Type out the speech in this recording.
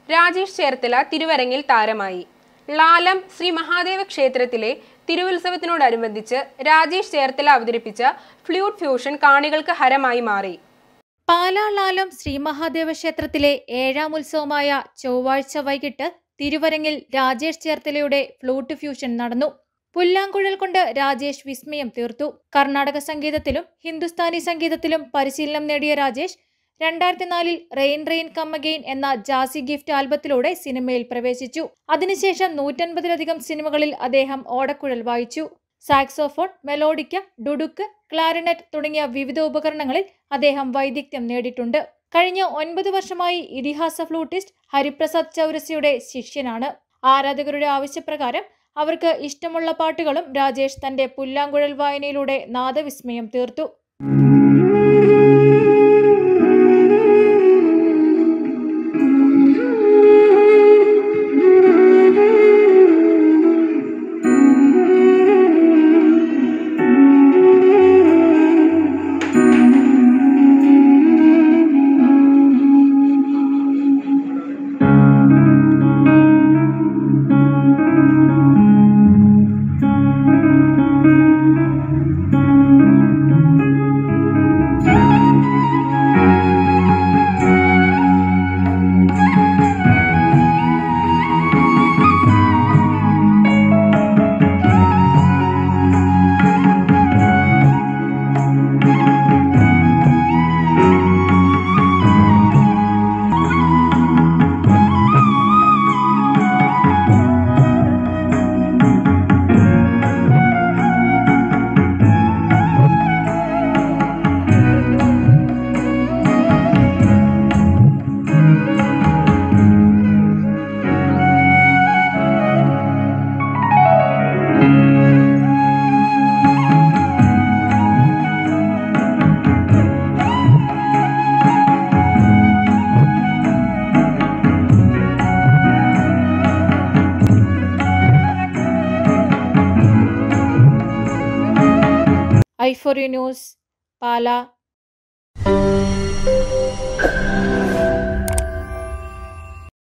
രാജേഷ് ചേർത്തല തിരുവരങ്ങിൽ താരമായി ലാലം ശ്രീ മഹാദേവ ക്ഷേത്രത്തിലെ തിരുവുത്സവത്തിനോടനുബന്ധിച്ച് രാജേഷ് ചേർത്തല അവതരിപ്പിച്ച ഫ്ലൂട്ട് ഫ്യൂഷൻ കാണികൾക്ക് ഹരമായി മാറി പാലാളാലം ശ്രീ മഹാദേവ ക്ഷേത്രത്തിലെ ഏഴാം ഉത്സവമായ ചൊവ്വാഴ്ച വൈകിട്ട് തിരുവരങ്ങിൽ രാജേഷ് ചേർത്തലയുടെ ഫ്ലൂട്ട് ഫ്യൂഷൻ നടന്നു പുല്ലാങ്കുഴൽ കൊണ്ട് രാജേഷ് വിസ്മയം തീർത്തു കർണാടക സംഗീതത്തിലും ഹിന്ദുസ്ഥാനി സംഗീതത്തിലും പരിശീലനം നേടിയ രാജേഷ് രണ്ടായിരത്തി നാലിൽ റെയിൻ റെയിൻ കമ്മഗെയിൻ എന്ന ജാസി ഗിഫ്റ്റ് ആൽബത്തിലൂടെ സിനിമയിൽ പ്രവേശിച്ചു അതിനുശേഷം നൂറ്റൻപതിലധികം സിനിമകളിൽ അദ്ദേഹം ഓടക്കുഴൽ വായിച്ചു സാക്സോഫോൺ മെലോഡിക്ക ഡുഡുക്ക് ക്ലാരിനെറ്റ് തുടങ്ങിയ വിവിധ ഉപകരണങ്ങളിൽ അദ്ദേഹം വൈദഗ്ധ്യം നേടിയിട്ടുണ്ട് കഴിഞ്ഞ ഒൻപത് വർഷമായി ഇതിഹാസ ഫ്ലൂട്ടിസ്റ്റ് ഹരിപ്രസാദ് ചൗരസിയുടെ ശിഷ്യനാണ് ആരാധകരുടെ ആവശ്യപ്രകാരം അവർക്ക് ഇഷ്ടമുള്ള പാട്ടുകളും രാജേഷ് തന്റെ പുല്ലാങ്കുഴൽ വായനയിലൂടെ നാദവിസ്മയം തീർത്തു I for you news Pala